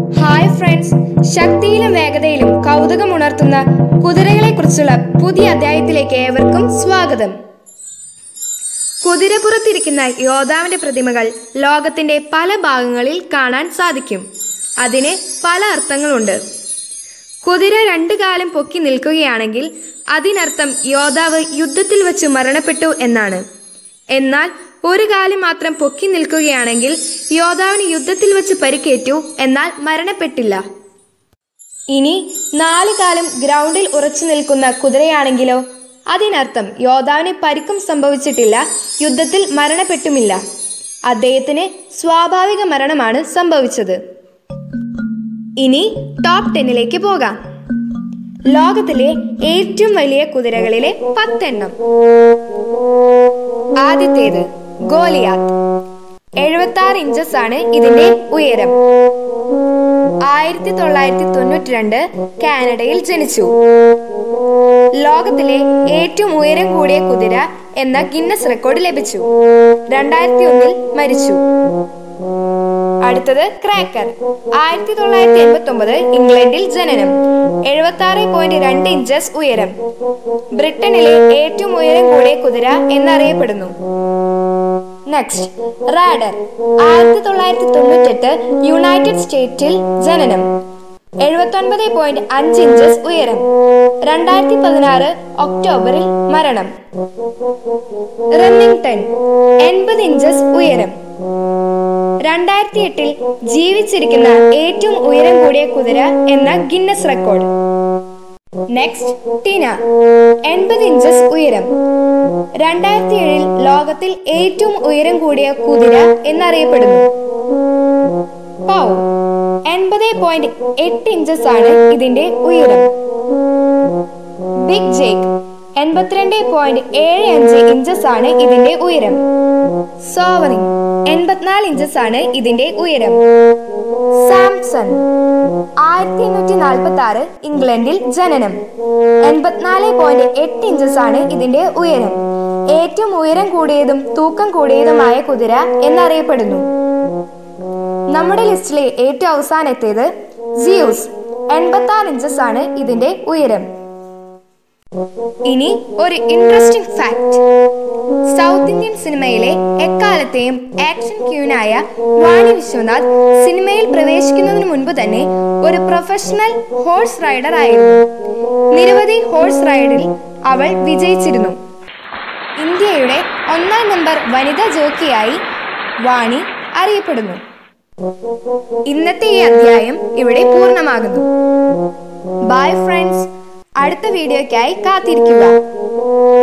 hi friends ശക്തിയിലും വേഗതയിലും കൗതുകമുണർത്തുന്ന കുതിരകളെക്കുറിച്ചുള്ള പുതിയ അധ്യായത്തിലേക്ക് ഏവർക്കും സ്വാഗതം കുതിരപ്പുറത്തിരിക്കുന്ന യോദ്ധാവിന്റെ പ്രതിമകൾ ലോകത്തിന്റെ പല ഭാഗങ്ങളിൽ കാണാൻ സാധിക്കും അതിന് പല അർത്ഥങ്ങളുണ്ട് കുതിര രണ്ടു കാലം പൊക്കി നിൽക്കുകയാണെങ്കിൽ അതിനർത്ഥം യോദ്ധാവ് യുദ്ധത്തിൽ വച്ച് മരണപ്പെട്ടു എന്നാണ് എന്നാൽ ഒരു കാലം മാത്രം പൊക്കി നിൽക്കുകയാണെങ്കിൽ യോദ്ധാവിന് യുദ്ധത്തിൽ വച്ച് പരിക്കേറ്റു എന്നാൽ മരണപ്പെട്ടില്ല ഇനി നാല് കാലം ഗ്രൗണ്ടിൽ ഉറച്ചു നിൽക്കുന്ന കുതിരയാണെങ്കിലോ അതിനർത്ഥം യോദ്ധാവിന് പരിക്കും സംഭവിച്ചിട്ടില്ല യുദ്ധത്തിൽ മരണപ്പെട്ടുമില്ല അദ്ദേഹത്തിന് സ്വാഭാവിക മരണമാണ് സംഭവിച്ചത് ഇനി ടോപ്പ് ടെന്നിലേക്ക് പോകാം ലോകത്തിലെ ഏറ്റവും വലിയ കുതിരകളിലെ പത്തെണ്ണം ആദ്യത്തേത് ഗോലിയാത്ത് എഴുപത്തി ആറ് ഇഞ്ചസ് ആണ് ഇതിന്റെ ഉയരം ആയിരത്തി തൊള്ളായിരത്തി തൊണ്ണൂറ്റി രണ്ട് കാനഡയിൽ ജനിച്ചു ലോകത്തിലെ ഏറ്റവും ഉയരം കൂടിയ കുതിര എന്ന ഗിന്നസ് റെക്കോർഡ് ലഭിച്ചു രണ്ടായിരത്തി ഒന്നിൽ മരിച്ചു അടുത്തത് ക്രാക്കർ ആയിരത്തി തൊള്ളായിരത്തി എൺപത്തി ഒമ്പത് ഇംഗ്ലണ്ടിൽ ജനനം എഴുപത്തി ആറ് പോയിന്റ് രണ്ട് ഇഞ്ചസ് ഉയരം ബ്രിട്ടനിലെ ഏറ്റവും ഉയരം കൂടിയ കുതിര എന്നറിയപ്പെടുന്നു നെക്സ്റ്റ് റാഡർ ആയിരത്തി തൊള്ളായിരത്തി തൊണ്ണൂറ്റെട്ട് യുണൈറ്റഡ് സ്റ്റേറ്റിൽ ജനനം എഴുപത്തൊൻപത് പോയിന്റ് അഞ്ച് ഇഞ്ചസ് ഉയരം രണ്ടായിരത്തി പതിനാറ് ഒക്ടോബറിൽ മരണം റെമ്മിങ്ടൺ എൺപത് ഇഞ്ചസ് ഉയരം രണ്ടായിരത്തി എട്ടിൽ ജീവിച്ചിരിക്കുന്ന ഏറ്റവും ഉയരം കൂടിയ കുതിര എന്ന ഗിന്നസ് റെക്കോർഡ് നെക്സ്റ്റ് ടീന എൺപത് ഇഞ്ചസ് ഉയരം രണ്ടായിരത്തി ഏഴിൽ ലോകത്തിൽ ഏറ്റവും ഉയരം കൂടിയ കുതിര എന്നറിയപ്പെടുന്നു പൗ എൺപത് പോയിന്റ് എട്ട് ഇഞ്ചസ് ആണ് ഇതിന്റെ ഉയരം ബിഗ് ജേക്ക് എൺപത്തിരണ്ട് പോയിന്റ് ഏഴ് അഞ്ച് ഇഞ്ചസ് ആണ് ഇതിന്റെ ഉയരം സോവറിംഗ് എൺപത്തിനാല് ഇഞ്ചസ് ആണ് ഇതിന്റെ ഉയരം സാംസൺ ആയിരത്തി എണ്ണൂറ്റി നാൽപ്പത്തി ആറ് ഇംഗ്ലണ്ടിൽ ജനനം എൺപത്തിനാല് പോയിന്റ് എട്ട് ഇഞ്ചസ് ആണ് ഇതിന്റെ ഉയരം ഏറ്റവും ഉയരം കൂടിയതും തൂക്കം കൂടിയതുമായ കുതിര എന്നറിയപ്പെടുന്നു നമ്മുടെ ലിസ്റ്റിലെ ഏറ്റവും അവസാനത്തേത് സിയൂസ് എൺപത്തി ആറ് ഇഞ്ചസ് ആണ് ഇതിന്റെ ഉയരം ഇനി ഒരു ഇൻട്രസ്റ്റിംഗ് ഫാക്ട് സൗത്ത് ഇന്ത്യൻ സിനിമയിലെ എക്കാലത്തെയും ആക്ഷൻ ക്യൂനായ വാണി വിശ്വനാഥ് സിനിമയിൽ പ്രവേശിക്കുന്നതിന് മുൻപ് തന്നെ ഒരു പ്രൊഫഷണൽ ഹോഴ്സ് റൈഡർ ആയിരുന്നു നിരവധി ഹോഴ്സ് റൈഡിൽ അവൾ വിജയിച്ചിരുന്നു ഇന്ത്യയുടെ ഒന്നാം നമ്പർ വനിതാ ജോക്കിയായി വാണി അറിയപ്പെടുന്നു ഇന്നത്തെ ഈ അധ്യായം ഇവിടെ പൂർണ്ണമാകുന്നു ബൈ ഫ്രണ്ട്സ് അടുത്ത വീഡിയോയ്ക്കായി കാത്തിരിക്കുക